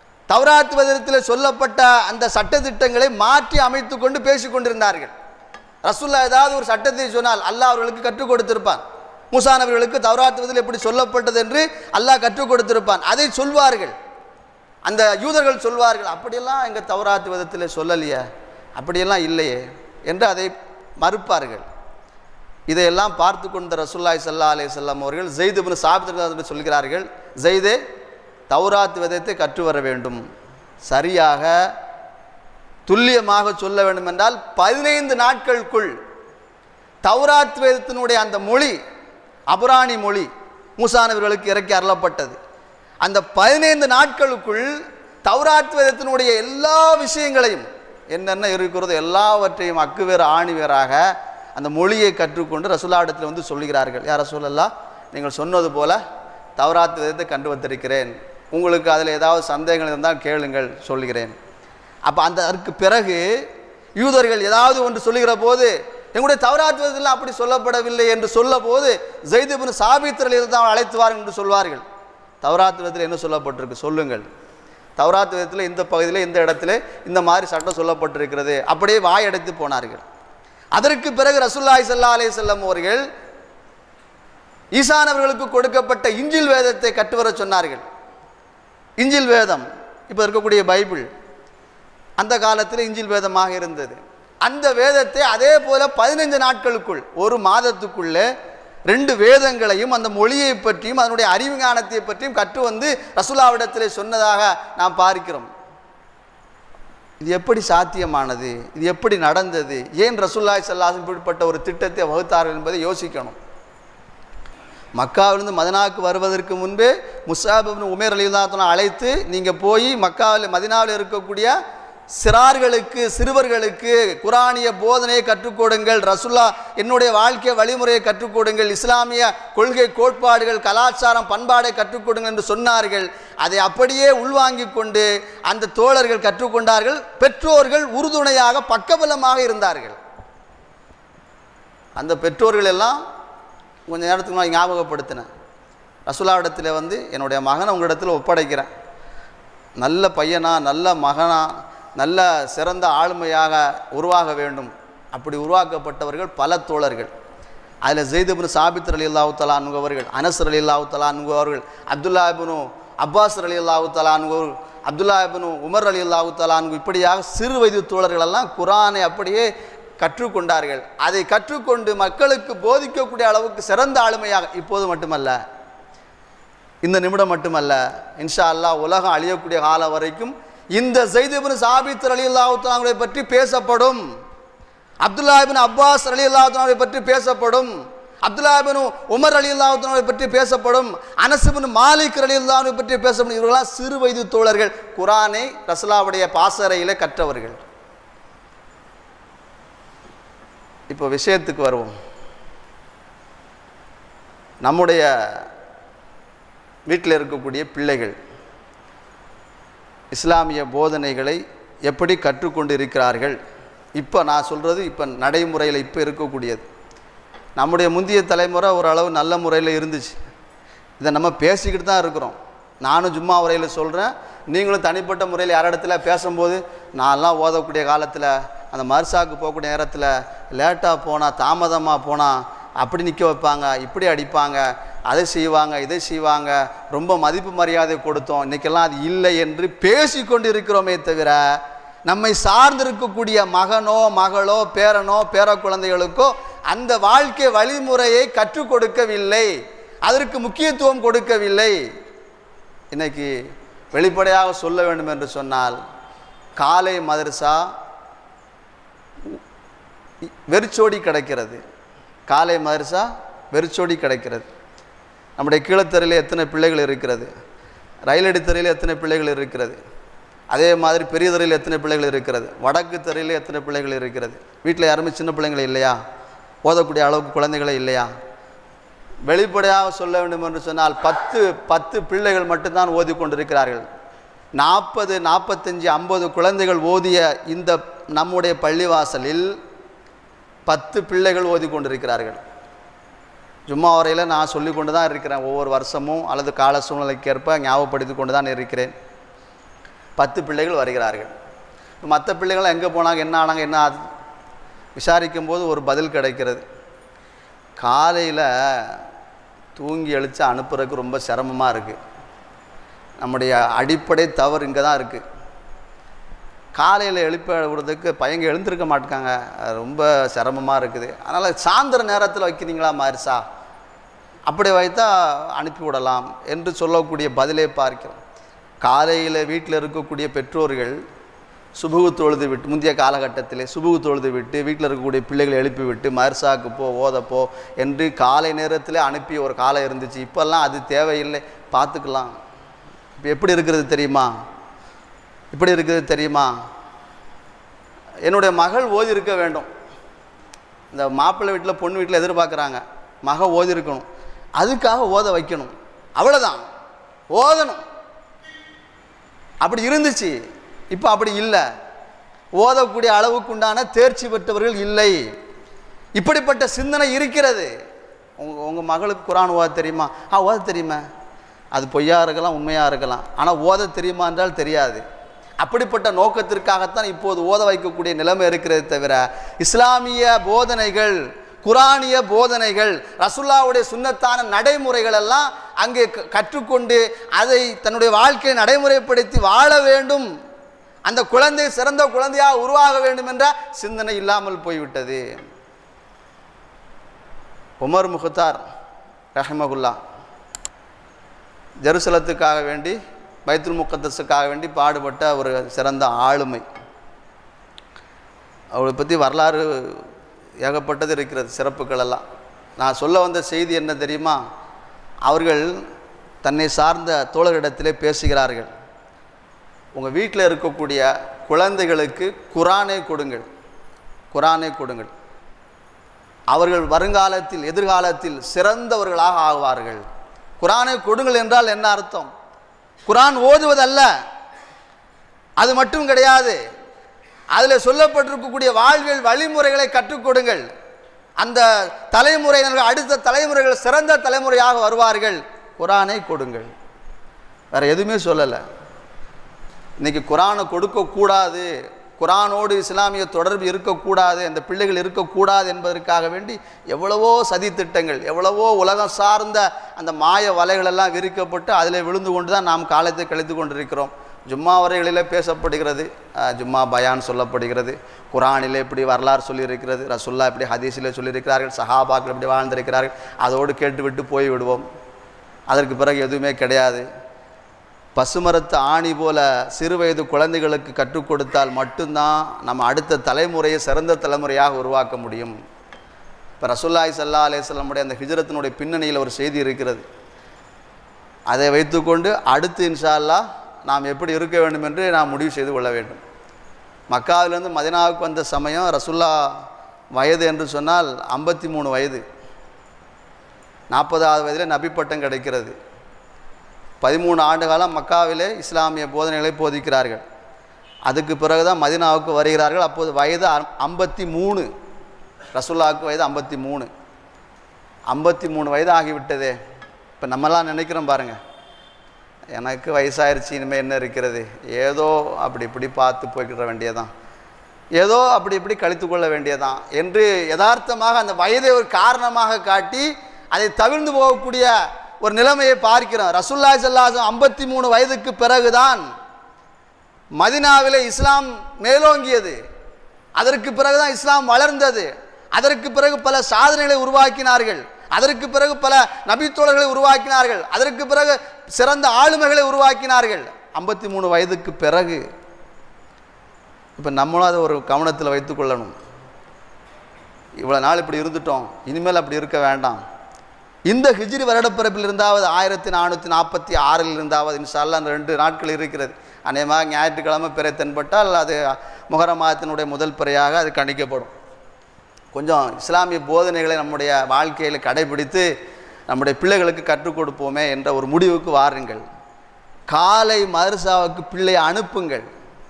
Speaker 2: தௌராத் வேதத்தில் சொல்லப்பட்ட அந்த சட்டத்திட்டங்களை மாற்றி அமைத்து கொண்டு பேசிக்கொண்டிருந்தார்கள் ரசுல்லா ஏதாவது ஒரு சட்டத்தை சொன்னால் அல்லாஹ் அவர்களுக்கு கற்றுக் கொடுத்திருப்பான் மூசா நபிகளுக்கு தௌராத்துவதில் எப்படி சொல்லப்பட்டது என்று அல்லாஹ் கற்றுக் கொடுத்திருப்பான் அதை சொல்வார்கள் அந்த யூதர்கள் சொல்வார்கள் அப்படியெல்லாம் எங்கள் தௌராத்து விதத்தில் சொல்லலையே அப்படியெல்லாம் இல்லையே என்று அதை மறுப்பார்கள் இதையெல்லாம் பார்த்து கொண்ட ரசூல்லாய் சல்லா அலே செல்லம் அவர்கள் ஜெயிது பின் சாபித் சொல்கிறார்கள் ஜெய்தே தௌராத் விதத்தை கற்று வர வேண்டும் சரியாக துல்லியமாக சொல்ல வேண்டும் என்றால் பதினைந்து நாட்களுக்குள் தௌராத் வேதத்தினுடைய அந்த மொழி அபுராணி மொழி மூசானவர்களுக்கு இறக்கி அருளப்பட்டது அந்த பதினைந்து நாட்களுக்குள் தௌராத் வேதத்தினுடைய எல்லா விஷயங்களையும் என்னென்ன இருக்கிறதோ எல்லாவற்றையும் அக்கு வேறு ஆணி வேறாக அந்த மொழியை கற்றுக்கொண்டு ரசூலாடத்தில் வந்து சொல்லுகிறார்கள் யார் ரசூலல்லா நீங்கள் சொன்னது போல தௌராத் வேதத்தை கண்டு வந்திருக்கிறேன் உங்களுக்கு அதில் ஏதாவது சந்தேகங்கள் இருந்தால் கேளுங்கள் சொல்லுகிறேன் அப்போ அந்த அதற்கு பிறகு யூதர்கள் ஏதாவது ஒன்று சொல்லுகிற போது எங்களுடைய தவறாத்துவதில் அப்படி சொல்லப்படவில்லை என்று சொல்ல போது ஜெய்திபின் சாபித்திரலில் தான் அழைத்து வாருங்கள் என்று சொல்வார்கள் தவறாத்துவத்தில் என்ன சொல்லப்பட்டிருக்கு சொல்லுங்கள் தவறாத்து விதத்தில் இந்த பகுதியில் இந்த இடத்துல இந்த மாதிரி சட்டம் சொல்லப்பட்டிருக்கிறது அப்படியே வாயடைத்து போனார்கள் அதற்கு பிறகு ரசூல்லாய் சல்லா அலே செல்லம் அவர்கள் ஈசானவர்களுக்கு கொடுக்கப்பட்ட இஞ்சில் வேதத்தை கட்டுவர சொன்னார்கள் இஞ்சில் வேதம் இப்போ இருக்கக்கூடிய பைபிள் அந்த காலத்தில் இஞ்சில் வேதமாக இருந்தது அந்த வேதத்தை அதே போல பதினைந்து நாட்களுக்குள் ஒரு மாதத்துக்குள்ளே ரெண்டு வேதங்களையும் அந்த மொழியை பற்றியும் அதனுடைய அறிவுஞானத்தை பற்றியும் கற்று வந்து ரசுல்லாவிடத்தில் சொன்னதாக நாம் பார்க்கிறோம் இது எப்படி சாத்தியமானது இது எப்படி நடந்தது ஏன் ரசூல்லாய் சல்லாசன் இப்படிப்பட்ட ஒரு திட்டத்தை வகுத்தார்கள் என்பதை யோசிக்கணும் மக்காவிலிருந்து மதினாவுக்கு வருவதற்கு முன்பே முசாபின் உமேர் அலிதாத்தனை அழைத்து நீங்கள் போய் மக்காவில் மதினாவில் இருக்கக்கூடிய சிறார்களுக்கு சிறுவர்களுக்கு குரானிய போதனையை கற்றுக் கொடுங்கள் ரசுல்லா என்னுடைய வாழ்க்கை வழிமுறையை கற்றுக் கொடுங்கள் இஸ்லாமிய கொள்கை கோட்பாடுகள் கலாச்சாரம் பண்பாடை கற்றுக் கொடுங்கள் என்று சொன்னார்கள் அதை அப்படியே உள்வாங்கிக் கொண்டு அந்த தோழர்கள் கற்றுக்கொண்டார்கள் பெற்றோர்கள் உறுதுணையாக பக்கபலமாக இருந்தார்கள் அந்த பெற்றோர்கள் எல்லாம் கொஞ்ச நேரத்துக்கு நான் ஞாபகப்படுத்தினேன் ரசுல்லாவிடத்தில் வந்து என்னுடைய மகனை உங்களிடத்தில் ஒப்படைக்கிறேன் நல்ல பையனா நல்ல மகனா நல்ல சிறந்த ஆளுமையாக உருவாக வேண்டும் அப்படி உருவாக்கப்பட்டவர்கள் பல தோழர்கள் அதில் ஜெய்துபின் சாபித் அலி அல்லாஹு தலா அனுபவர்கள் அனஸ் அலி அல்லாஹு தலா அனுபவர்கள் அப்துல்லா இபினு அப்பாஸ் அலி அல்லாஹு தலா அனுபவர்கள் அப்துல்லா இபினு உமர் அலி அல்லாஹு தலா அனுபவ இப்படியாக சிறு வயது தோழர்கள் எல்லாம் குரானை அப்படியே கற்றுக்கொண்டார்கள் அதை கற்றுக்கொண்டு மக்களுக்கு போதிக்கக்கூடிய அளவுக்கு சிறந்த ஆளுமையாக இப்போது மட்டுமல்ல இந்த நிமிடம் மட்டுமல்ல இன்ஷா அல்லாஹ் உலகம் அழியக்கூடிய காலம் வரைக்கும் இந்த ஜெய்திபின் சாபித் அலி அல்லாஹுத்தாங்களை பற்றி பேசப்படும் அப்துல்லாபின் அப்பாஸ் அலி அல்லாஹுத்தாவை பற்றி பேசப்படும் அப்துல்லாபின் உமர் அலி அல்லாஹுத்தாவை பற்றி பேசப்படும் அனசுபின் மாலிக் அலி அல்லாஹை பற்றி பேசப்படும் இவர்களாம் சிறு வயது தோழர்கள் குரானை ரசலாவுடைய பாசறையிலே கற்றவர்கள் இப்போ விஷயத்துக்கு வருவோம் நம்முடைய வீட்டில் இருக்கக்கூடிய பிள்ளைகள் இஸ்லாமிய போதனைகளை எப்படி கற்றுக்கொண்டு இருக்கிறார்கள் இப்போ நான் சொல்கிறது இப்போ நடைமுறையில் இப்போ இருக்கக்கூடியது நம்முடைய முந்தைய தலைமுறை ஓரளவு நல்ல முறையில் இருந்துச்சு இதை நம்ம பேசிக்கிட்டு தான் இருக்கிறோம் நானும் சும்மா உரையில் சொல்கிறேன் நீங்களும் தனிப்பட்ட முறையில் யார் இடத்துல பேசும்போது நான்லாம் ஓதக்கூடிய காலத்தில் அந்த மர்சாக்கு போகக்கூடிய நேரத்தில் லேட்டாக போனால் தாமதமாக போனால் அப்படி நிற்க வைப்பாங்க இப்படி அடிப்பாங்க அதை செய்வாங்க இதை செய்வாங்க ரொம்ப மதிப்பு மரியாதை கொடுத்தோம் இன்றைக்கெல்லாம் அது இல்லை என்று பேசி கொண்டு இருக்கிறோமே தவிர நம்மை சார்ந்திருக்கக்கூடிய மகனோ மகளோ பேரனோ பேர குழந்தைகளுக்கோ அந்த வாழ்க்கை வழிமுறையை கற்றுக் கொடுக்கவில்லை அதற்கு முக்கியத்துவம் கொடுக்கவில்லை இன்னைக்கு வெளிப்படையாக சொல்ல வேண்டும் என்று சொன்னால் காலை மதரசா வெறிச்சோடி கிடைக்கிறது காலை மதரசா வெறிச்சோடி கிடைக்கிறது நம்முடைய கீழத்தறையில் எத்தனை பிள்ளைகள் இருக்கிறது ரயிலடி தெருவில் எத்தனை பிள்ளைகள் இருக்கிறது அதே மாதிரி பெரிய தெருவில் எத்தனை பிள்ளைகள் இருக்கிறது வடக்கு தெருவில் எத்தனை பிள்ளைகள் இருக்கிறது வீட்டில் யாருமே சின்ன பிள்ளைங்கள் இல்லையா ஓதக்கூடிய அளவுக்கு குழந்தைகளே இல்லையா வெளிப்படையாக சொல்ல வேண்டும் என்று சொன்னால் பத்து பத்து பிள்ளைகள் மட்டும்தான் ஓதி கொண்டிருக்கிறார்கள் நாற்பது நாற்பத்தஞ்சு ஐம்பது குழந்தைகள் ஓதிய இந்த நம்முடைய பள்ளிவாசலில் பத்து பிள்ளைகள் ஓதி கொண்டிருக்கிறார்கள் ஜும்மா வரையில் நான் சொல்லி கொண்டு தான் இருக்கிறேன் ஒவ்வொரு வருஷமும் அல்லது கால சூழ்நிலைக்கேற்ப ஞாபகப்படுத்தி கொண்டு தான் இருக்கிறேன் பத்து பிள்ளைகள் வருகிறார்கள் மற்ற பிள்ளைகள் எங்கே போனாங்க என்ன ஆனாங்க என்ன ஆகுது விசாரிக்கும் போது ஒரு பதில் கிடைக்கிறது காலையில் தூங்கி எழுச்சு அனுப்புறதுக்கு ரொம்ப சிரமமாக இருக்குது நம்முடைய அடிப்படை தவறு இங்கே தான் இருக்குது காலையில் எழுப்ப விடுறதுக்கு பையங்க எழுந்திருக்க மாட்டாங்க அது ரொம்ப சிரமமாக இருக்குது அதனால் சாயந்தர நேரத்தில் வைக்கிறீங்களா மாரிசா அப்படி வைத்தா அனுப்பி விடலாம் என்று சொல்லக்கூடிய பதிலை பார்க்கிறோம் காலையில் வீட்டில் இருக்கக்கூடிய பெற்றோர்கள் சுபுகு தொழுது விட்டு முந்தைய காலகட்டத்திலே சுபுகு தொழுது விட்டு வீட்டில் இருக்கக்கூடிய பிள்ளைகளை எழுப்பி விட்டு மர்சாக்கு போ ஓதப்போ என்று காலை நேரத்தில் அனுப்பி ஒரு காலம் இருந்துச்சு இப்போல்லாம் அது தேவையில்லை பார்த்துக்கலாம் இப்போ எப்படி இருக்கிறது தெரியுமா இப்படி இருக்கிறது தெரியுமா என்னுடைய மகள் ஓதி இருக்க வேண்டும் இந்த மாப்பிள்ளை வீட்டில் பொண்ணு வீட்டில் எதிர்பார்க்குறாங்க மக ஓதி இருக்கணும் அதுக்காக ஓத வைக்கணும் அவ்வளோதான் ஓதணும் அப்படி இருந்துச்சு இப்போ அப்படி இல்லை ஓதக்கூடிய அளவுக்கு உண்டான தேர்ச்சி பெற்றவர்கள் இல்லை இப்படிப்பட்ட சிந்தனை இருக்கிறது உங்கள் உங்கள் மகளுக்கு குரான் ஓத தெரியுமா ஆ ஓத தெரியுமா அது பொய்யா இருக்கலாம் உண்மையாக இருக்கலாம் ஆனால் ஓத தெரியுமா என்றால் தெரியாது அப்படிப்பட்ட நோக்கத்திற்காகத்தான் இப்போது ஓத வைக்கக்கூடிய நிலைமை இருக்கிறது தவிர இஸ்லாமிய போதனைகள் குரானிய போதனைகள் ரசுல்லாவுடைய சுன்னத்தான நடைமுறைகள் எல்லாம் அங்கே க- கற்றுக்கொண்டு அதை தன்னுடைய வாழ்க்கையை நடைமுறைப்படுத்தி வாழ வேண்டும் அந்த குழந்தை சிறந்த குழந்தையாக உருவாக வேண்டும் என்ற சிந்தனை இல்லாமல் போய்விட்டது உமர் முகத்தார் ரஹமகுல்லா ஜெருசலத்துக்காக வேண்டி பைத்துல் முக்கத்தஸுக்காக வேண்டி பாடுபட்ட ஒரு சிறந்த ஆளுமை அவளை பற்றி வரலாறு ஏகப்பட்டது இருக்கிறது சிறப்புகள் எல்லாம் நான் சொல்ல வந்த செய்தி என்ன தெரியுமா அவர்கள் தன்னை சார்ந்த தோழரிடத்திலே பேசுகிறார்கள் உங்கள் வீட்டில் இருக்கக்கூடிய குழந்தைகளுக்கு குரானை கொடுங்கள் குரானை கொடுங்கள் அவர்கள் வருங்காலத்தில் எதிர்காலத்தில் சிறந்தவர்களாக ஆவார்கள் குரானை கொடுங்கள் என்றால் என்ன அர்த்தம் குரான் ஓதுவதல்ல அது மட்டும் கிடையாது அதில் சொல்லப்பட்டிருக்கக்கூடிய வாழ்வியல் வழிமுறைகளை கற்றுக் கொடுங்கள் அந்த தலைமுறையினர்கள் அடுத்த தலைமுறைகள் சிறந்த தலைமுறையாக வருவார்கள் குரானை கொடுங்கள் வேற எதுவுமே சொல்லலை இன்னைக்கு குரானை கொடுக்கக்கூடாது குரானோடு இஸ்லாமிய தொடர்பு இருக்கக்கூடாது அந்த பிள்ளைகள் இருக்கக்கூடாது என்பதற்காக வேண்டி எவ்வளவோ சதி திட்டங்கள் எவ்வளவோ உலகம் சார்ந்த அந்த மாய வலைகளெல்லாம் விரிக்கப்பட்டு அதில் விழுந்து கொண்டு தான் நாம் காலத்தை கழித்து கொண்டிருக்கிறோம் ஜும்மா வரைகளிலே பேசப்படுகிறது அஹ், ஜும்மா பயான் சொல்லப்படுகிறது குரானிலே இப்படி வரலாறு சொல்லியிருக்கிறது ரசுல்லா இப்படி ஹதீஸிலே சொல்லியிருக்கிறார்கள் சஹாபாக்கள் இப்படி வாழ்ந்திருக்கிறார்கள் அதோடு கேட்டுவிட்டு போய் விடுவோம் அதற்கு பிறகு எதுவுமே கிடையாது பசுமரத்து ஆணி போல சிறுவயது குழந்தைகளுக்கு கற்றுக் கொடுத்தால் மட்டும்தான் நம்ம அடுத்த தலைமுறையை சிறந்த தலைமுறையாக உருவாக்க முடியும் இப்போ ரசூல்லாய் சல்லா அலேஸ்லமுடைய அந்த ஹிஜ்ரத்தினுடைய பின்னணியில் ஒரு செய்தி இருக்கிறது அதை வைத்துக்கொண்டு அடுத்து இன்ஷா அல்லாஹ் நாம் எப்படி இருக்க வேண்டும் என்று நாம் முடிவு செய்து கொள்ள வேண்டும் மக்காவிலிருந்து மதினாவுக்கு வந்த சமயம் ரசுல்லா வயது என்று சொன்னால் ஐம்பத்தி மூணு வயது நாற்பதாவது வயதில் நபி பட்டம் கிடைக்கிறது பதிமூணு ஆண்டு காலம் மக்காவிலே இஸ்லாமிய போதனைகளை போதிக்கிறார்கள் அதுக்கு பிறகு தான் மதினாவுக்கு வருகிறார்கள் அப்போது வயது ஐம்பத்தி மூணு ரசுல்லாவுக்கு வயது ஐம்பத்தி மூணு ஐம்பத்தி மூணு வயது ஆகிவிட்டதே இப்போ நம்மலாம் நினைக்கிறோம் பாருங்கள் எனக்கு வயசாயிருச்சு இனிமேல் என்ன இருக்கிறது ஏதோ அப்படி இப்படி பார்த்து போய்க்கிட வேண்டியதான் ஏதோ அப்படி இப்படி கழித்து கொள்ள வேண்டியதான் என்று யதார்த்தமாக அந்த வயதை ஒரு காரணமாக காட்டி அதை தவிர்ந்து போகக்கூடிய ஒரு நிலைமையை பார்க்கிறோம் ரசுல்லாய் சல்லாசம் ஐம்பத்தி மூணு வயதுக்கு பிறகுதான் மதினாவிலே இஸ்லாம் மேலோங்கியது அதற்கு பிறகுதான் இஸ்லாம் வளர்ந்தது அதற்கு பிறகு பல சாதனைகளை உருவாக்கினார்கள் அதற்கு பிறகு பல நபித்தோழர்களை உருவாக்கினார்கள் அதற்கு பிறகு சிறந்த ஆளுமைகளை உருவாக்கினார்கள் ஐம்பத்தி மூணு வயதுக்கு பிறகு இப்போ நம்மளும் அதை ஒரு கவனத்தில் வைத்துக்கொள்ளணும் இவ்வளோ நாள் இப்படி இருந்துட்டோம் இனிமேல் அப்படி இருக்க வேண்டாம் இந்த ஹிஜ்ரி வருடப்பிறப்பில் இருந்தாவது ஆயிரத்தி நானூற்றி நாற்பத்தி ஆறில் இருந்தாவது இன்ஷால்லா அந்த ரெண்டு நாட்கள் இருக்கிறது அநேகமாக ஞாயிற்றுக்கிழமை பிறை தென்பட்டால் அது முகர மாதத்தினுடைய முதல் பிறையாக அது கணிக்கப்படும் கொஞ்சம் இஸ்லாமிய போதனைகளை நம்முடைய வாழ்க்கையில் கடைபிடித்து நம்முடைய பிள்ளைகளுக்கு கற்றுக் கொடுப்போமே என்ற ஒரு முடிவுக்கு வாருங்கள் காலை மதரசாவுக்கு பிள்ளையை அனுப்புங்கள்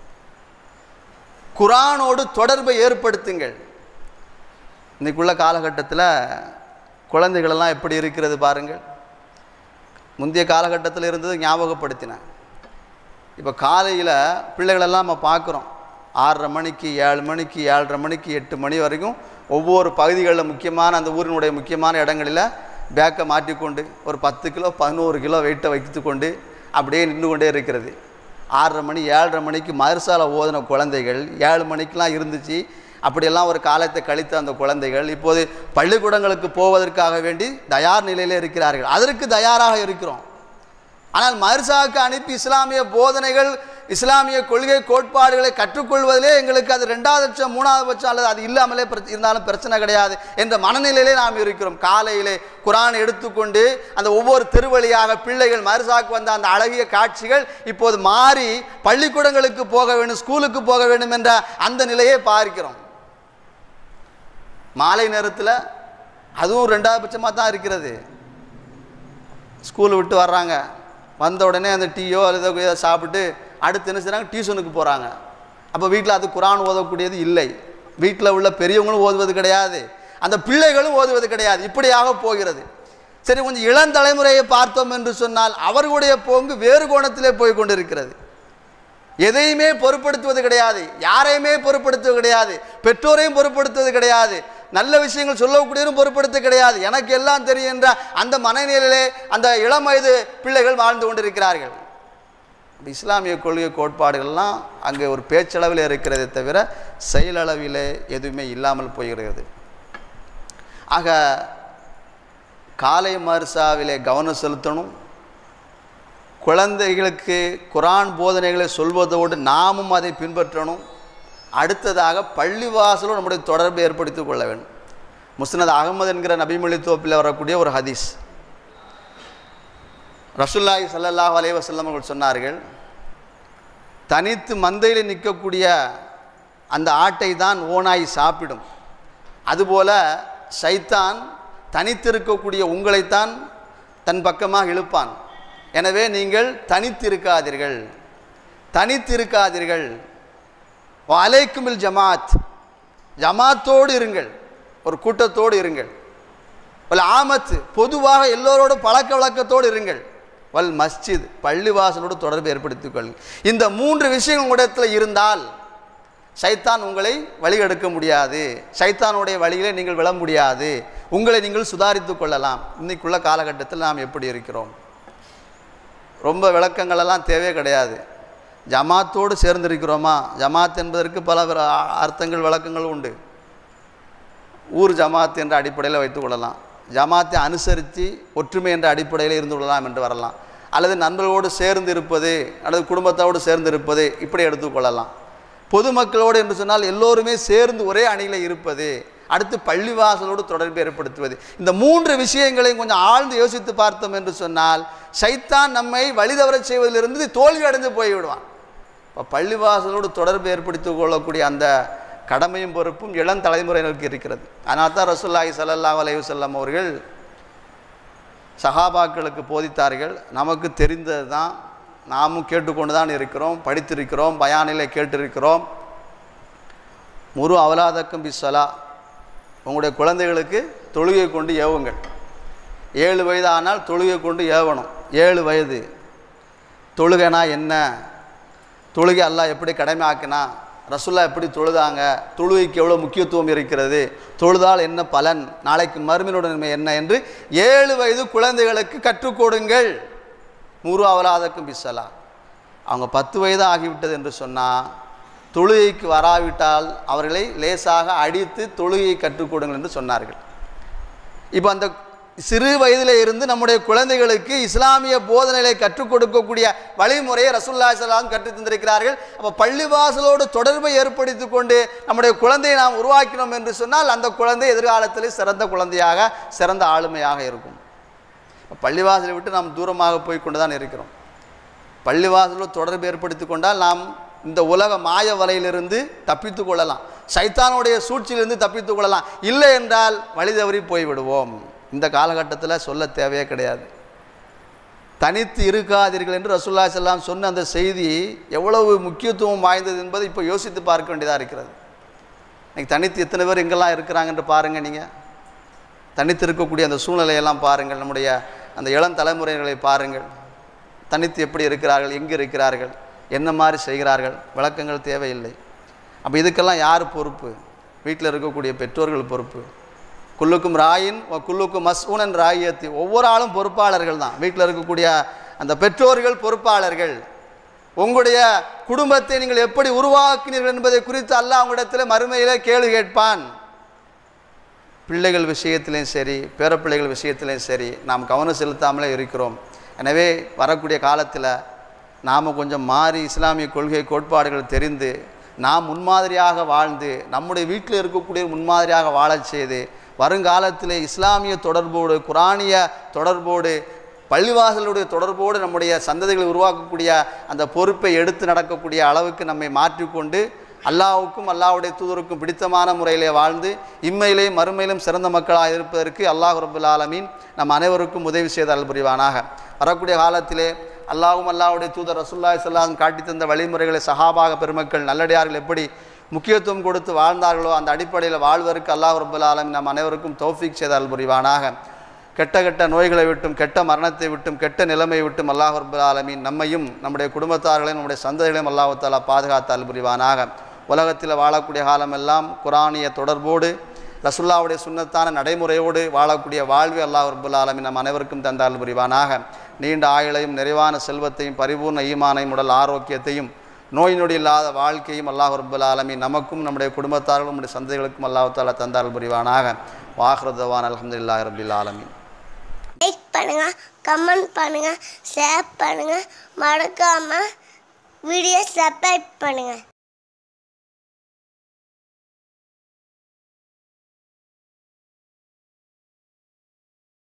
Speaker 2: குரானோடு தொடர்பை ஏற்படுத்துங்கள் இன்னைக்குள்ள காலகட்டத்தில் குழந்தைகளெல்லாம் எப்படி இருக்கிறது பாருங்கள் முந்தைய காலகட்டத்தில் இருந்தது ஞாபகப்படுத்தினேன் இப்போ காலையில் பிள்ளைகளெல்லாம் நம்ம பார்க்குறோம் ஆறரை மணிக்கு ஏழு மணிக்கு ஏழரை மணிக்கு எட்டு மணி வரைக்கும் ஒவ்வொரு பகுதிகளில் முக்கியமான அந்த ஊரினுடைய முக்கியமான இடங்களில் பேக்கை மாட்டிக்கொண்டு ஒரு பத்து கிலோ பதினோரு கிலோ வெயிட்டை வைத்து கொண்டு அப்படியே நின்று கொண்டே இருக்கிறது ஆறரை மணி ஏழரை மணிக்கு மதரசால ஓதின குழந்தைகள் ஏழு மணிக்கெலாம் இருந்துச்சு அப்படியெல்லாம் ஒரு காலத்தை கழித்த அந்த குழந்தைகள் இப்போது பள்ளிக்கூடங்களுக்கு போவதற்காக வேண்டி தயார் நிலையில் இருக்கிறார்கள் அதற்கு தயாராக இருக்கிறோம் ஆனால் மர்சாவுக்கு அனுப்பி இஸ்லாமிய போதனைகள் இஸ்லாமிய கொள்கை கோட்பாடுகளை கற்றுக்கொள்வதிலே எங்களுக்கு அது ரெண்டாவது பட்சம் மூணாவது பட்சம் அல்லது அது இல்லாமலே பிர- இருந்தாலும் பிரச்சனை கிடையாது என்ற மனநிலையிலே நாம் இருக்கிறோம் காலையிலே குரான் எடுத்துக்கொண்டு அந்த ஒவ்வொரு திருவழியாக பிள்ளைகள் மர்சாக்கு வந்த அந்த அழகிய காட்சிகள் இப்போது மாறி பள்ளிக்கூடங்களுக்கு போக வேண்டும் ஸ்கூலுக்கு போக வேண்டும் என்ற அந்த நிலையை பார்க்கிறோம் மாலை நேரத்தில் அதுவும் ரெண்டாவது பட்சமாக தான் இருக்கிறது ஸ்கூல் விட்டு வர்றாங்க வந்த உடனே அந்த டீயோ அல்லது ஏதோ சாப்பிட்டு அடுத்து என்ன செய்கிறாங்க டியூஷனுக்கு போகிறாங்க அப்போ வீட்டில் அது குரான் ஓதக்கூடியது இல்லை வீட்டில் உள்ள பெரியவங்களும் ஓதுவது கிடையாது அந்த பிள்ளைகளும் ஓதுவது கிடையாது இப்படியாக போகிறது சரி கொஞ்சம் இளந்தலைமுறையை பார்த்தோம் என்று சொன்னால் அவர்களுடைய போங்கு வேறு கோணத்திலே போய் கொண்டிருக்கிறது எதையுமே பொருட்படுத்துவது கிடையாது யாரையுமே பொருட்படுத்துவது கிடையாது பெற்றோரையும் பொருட்படுத்துவது கிடையாது நல்ல விஷயங்கள் சொல்லக்கூடியதும் பொருட்படுத்த கிடையாது எனக்கு எல்லாம் தெரியும் என்ற அந்த மனநிலையிலே அந்த இளம் வயது பிள்ளைகள் வாழ்ந்து கொண்டிருக்கிறார்கள் அப்ப இஸ்லாமிய கொள்கை கோட்பாடுகள்லாம் அங்கே ஒரு பேச்சளவில் இருக்கிறதே தவிர செயலளவிலே எதுவுமே இல்லாமல் போகிறது ஆக காலை மர்சாவிலே கவனம் செலுத்தணும் குழந்தைகளுக்கு குரான் போதனைகளை சொல்வதோடு நாமும் அதை பின்பற்றணும் அடுத்ததாக பள்ளிவாசலும் நம்முடைய தொடர்பை ஏற்படுத்திக் கொள்ள வேண்டும் முஸ்னத் அகமது என்கிற நபிமொழி தோப்பில் வரக்கூடிய ஒரு ஹதீஸ் ரசுல்லாஹி ஸல்லல்லாஹு அலைஹி வஸல்லம் அவர்கள் சொன்னார்கள் தனித்து மந்தையில் நிற்கக்கூடிய அந்த ஆட்டை தான் ஓனாய் சாப்பிடும் அதுபோல சைத்தான் தனித்திருக்கக்கூடிய உங்களைத்தான் தன் பக்கமாக இழுப்பான் எனவே நீங்கள் தனித்திருக்காதீர்கள் தனித்திருக்காதீர்கள் அலைக்குமில் ஜமாத் ஜமாத்தோடு இருங்கள் ஒரு கூட்டத்தோடு இருங்கள் வல் ஆமத்து பொதுவாக எல்லோரோடும் பழக்க வழக்கத்தோடு இருங்கள் வல் மஸ்ஜித் பள்ளிவாசலோடு தொடர்பு ஏற்படுத்திக் கொள்ளுங்கள் இந்த மூன்று விஷயங்கள் உங்களிடத்தில் இருந்தால் சைத்தான் உங்களை வழிகெடுக்க முடியாது சைத்தானுடைய வழியிலே நீங்கள் விழ முடியாது உங்களை நீங்கள் சுதாரித்துக் கொள்ளலாம் இன்னைக்குள்ள காலகட்டத்தில் நாம் எப்படி இருக்கிறோம் ரொம்ப விளக்கங்களெல்லாம் தேவையே கிடையாது ஜமாத்தோடு சேர்ந்திருக்கிறோமா ஜமாத் என்பதற்கு பல விர- அர்த்தங்கள் விளக்கங்கள் உண்டு ஊர் ஜமாத் என்ற அடிப்படையில் வைத்துக் கொள்ளலாம் ஜமாத்தை அனுசரித்து ஒற்றுமை என்ற அடிப்படையில் இருந்து கொள்ளலாம் என்று வரலாம் அல்லது நண்பர்களோடு சேர்ந்து இருப்பது அல்லது குடும்பத்தோடு சேர்ந்து இருப்பது இப்படி எடுத்துக்கொள்ளலாம் பொதுமக்களோடு என்று சொன்னால் எல்லோருமே சேர்ந்து ஒரே அணியில் இருப்பது அடுத்து பள்ளிவாசலோடு தொடர்பு ஏற்படுத்துவது இந்த மூன்று விஷயங்களையும் கொஞ்சம் ஆழ்ந்து யோசித்து பார்த்தோம் என்று சொன்னால் சைத்தான் நம்மை வழிதவரச் செய்வதிலிருந்து தோல்வி அடைந்து போய்விடுவான் இப்போ பள்ளிவாசலோடு தொடர்பு ஏற்படுத்திக் கொள்ளக்கூடிய அந்த கடமையும் பொறுப்பும் இளம் தலைமுறையினருக்கு இருக்கிறது அதனால தான் ரசூல்லாஹி ஸல்லல்லாஹு அலைஹி வஸல்லம் அவர்கள் சஹாபாக்களுக்கு போதித்தார்கள் நமக்கு தெரிந்தது தான் நாமும் கேட்டுக்கொண்டு தான் இருக்கிறோம் படித்திருக்கிறோம் பயானிலே கேட்டிருக்கிறோம் முரு அவலாதக்கும் பிஸ்ஸலா உங்களுடைய குழந்தைகளுக்கு தொழுகை கொண்டு ஏவுங்கள் ஏழு வயது ஆனால் தொழுகை கொண்டு ஏவணும் ஏழு வயது தொழுகைனா என்ன தொழுகை அல்லாஹ் எப்படி கடமையாக்கினா ரசுல்லா எப்படி தொழுதாங்க தொழுகைக்கு எவ்வளோ முக்கியத்துவம் இருக்கிறது தொழுதால் என்ன பலன் நாளைக்கு மறுமையினுடன் என்ன என்று ஏழு வயது குழந்தைகளுக்கு கற்றுக் கொடுங்கள் நூறு அவலாதக்கும் பிசலா அவங்க பத்து வயது ஆகிவிட்டது என்று சொன்னால் தொழுகைக்கு வராவிட்டால் அவர்களை லேசாக அடித்து தொழுகையை கற்றுக் கொடுங்கள் என்று சொன்னார்கள் இப்போ அந்த சிறு வயதிலே இருந்து நம்முடைய குழந்தைகளுக்கு இஸ்லாமிய போதனைகளை கற்றுக் கொடுக்கக்கூடிய வழிமுறையை ரசூல்லா சலாம் கற்றுத் தந்திருக்கிறார்கள் அப்போ பள்ளிவாசலோடு தொடர்பை ஏற்படுத்தி கொண்டு நம்முடைய குழந்தையை நாம் உருவாக்கினோம் என்று சொன்னால் அந்த குழந்தை எதிர்காலத்தில் சிறந்த குழந்தையாக சிறந்த ஆளுமையாக இருக்கும் இப்ப பள்ளிவாசலை விட்டு நாம் தூரமாக போய் கொண்டு தான் இருக்கிறோம் பள்ளிவாசலோடு தொடர்பு ஏற்படுத்தி கொண்டால் நாம் இந்த உலக மாய வலையிலிருந்து தப்பித்து கொள்ளலாம் சைத்தானுடைய சூழ்ச்சியிலிருந்து தப்பித்து கொள்ளலாம் இல்லை என்றால் வழி தவறி போய்விடுவோம் இந்த காலகட்டத்தில் சொல்ல தேவையே கிடையாது தனித்து இருக்காதீர்கள் என்று ரசூல்லா செல்லாம் சொன்ன அந்த செய்தி எவ்வளவு முக்கியத்துவம் வாய்ந்தது என்பதை இப்போ யோசித்து பார்க்க வேண்டியதாக இருக்கிறது இன்னைக்கு தனித்து எத்தனை பேர் எங்கெல்லாம் இருக்கிறாங்க என்று பாருங்கள் நீங்கள் தனித்து இருக்கக்கூடிய அந்த சூழ்நிலையெல்லாம் பாருங்கள் நம்முடைய அந்த இளம் தலைமுறைகளை பாருங்கள் தனித்து எப்படி இருக்கிறார்கள் எங்கே இருக்கிறார்கள் என்ன மாதிரி செய்கிறார்கள் விளக்கங்கள் தேவையில்லை அப்போ இதுக்கெல்லாம் யார் பொறுப்பு வீட்டில் இருக்கக்கூடிய பெற்றோர்கள் பொறுப்பு குல்லுக்கும் ராயின் ஒ குல்லுக்கும் மஸ்ஊனன் ராயத்தி ஒவ்வொரு ஆளும் பொறுப்பாளர்கள் தான் வீட்டில் இருக்கக்கூடிய அந்த பெற்றோர்கள் பொறுப்பாளர்கள் உங்களுடைய குடும்பத்தை நீங்கள் எப்படி உருவாக்கினீர்கள் என்பதை குறித்து அல்லாஹ் உங்களிடத்தில் மறுமையிலே கேள்வி கேட்பான் பிள்ளைகள் விஷயத்திலையும் சரி பேரப்பிள்ளைகள் விஷயத்திலையும் சரி நாம் கவனம் செலுத்தாமலே இருக்கிறோம் எனவே வரக்கூடிய காலத்தில் நாம் கொஞ்சம் மாறி இஸ்லாமிய கொள்கை கோட்பாடுகள் தெரிந்து நாம் முன்மாதிரியாக வாழ்ந்து நம்முடைய வீட்டில் இருக்கக்கூடிய முன்மாதிரியாக வாழச் செய்து வருங்காலத்தில் இஸ்லாமிய தொடர்போடு குரானிய தொடர்போடு பள்ளிவாசலுடைய தொடர்போடு நம்முடைய சந்ததிகளை உருவாக்கக்கூடிய அந்த பொறுப்பை எடுத்து நடக்கக்கூடிய அளவுக்கு நம்மை மாற்றிக்கொண்டு அல்லாஹ்வுக்கும் அல்லாஹ்வுடைய தூதருக்கும் பிடித்தமான முறையிலே வாழ்ந்து இம்மையிலேயும் மறுமையிலும் சிறந்த மக்களாக இருப்பதற்கு அல்லாஹ் ரபுல் ஆலமீன் நம் அனைவருக்கும் உதவி செய்த அருள் புரிவானாக வரக்கூடிய காலத்திலே அல்லாஹ்வும் அல்லாஹ்வுடைய தூதர் ரசூல்லாய் சொல்லாம் காட்டி தந்த வழிமுறைகளை சஹாபாக பெருமக்கள் நல்லடியார்கள் எப்படி முக்கியத்துவம் கொடுத்து வாழ்ந்தார்களோ அந்த அடிப்படையில் வாழ்வதற்கு அல்லாஹ் ரபுல் ஆலமீன் நம் அனைவருக்கும் தௌஃபீக் செய்த அருள் புரிவானாக கெட்ட கெட்ட நோய்களை விட்டும் கெட்ட மரணத்தை விட்டும் கெட்ட நிலைமை விட்டும் அல்லாஹ் ரபுல் ஆலமீன் நம்மையும் நம்முடைய குடும்பத்தார்களையும் நம்முடைய சந்ததிகளையும் அல்லாஹ் தாலா பாதுகாத்து அருள் புரிவானாக உலகத்தில் வாழக்கூடிய காலமெல்லாம் குரானிய தொடர்போடு ரசுல்லாவுடைய சுன்னத்தான நடைமுறையோடு வாழக்கூடிய வாழ்வு அல்லாஹ் ரபுல் ஆலமீன் நம் அனைவருக்கும் தந்தால் புரிவானாக நீண்ட ஆயுளையும் நிறைவான செல்வத்தையும் பரிபூர்ண ஈமானையும் உடல் ஆரோக்கியத்தையும் நோய் நொடி இல்லாத வாழ்க்கையும் அல்லாஹ் ரபுல் ஆலமீன் நமக்கும் நம்முடைய குடும்பத்தார்களும் நம்முடைய சந்ததிகளுக்கும் அல்லாஹ் தாலா தந்தால் புரிவானாக வாஹ்ரதவான் அலமதுல்லாஹ் ரபில் ஆலமீன்
Speaker 3: லைக் பண்ணுங்க கமெண்ட் பண்ணுங்க ஷேர் பண்ணுங்க மறக்காம வீடியோ சப்ஸ்கிரைப் பண்ணுங்க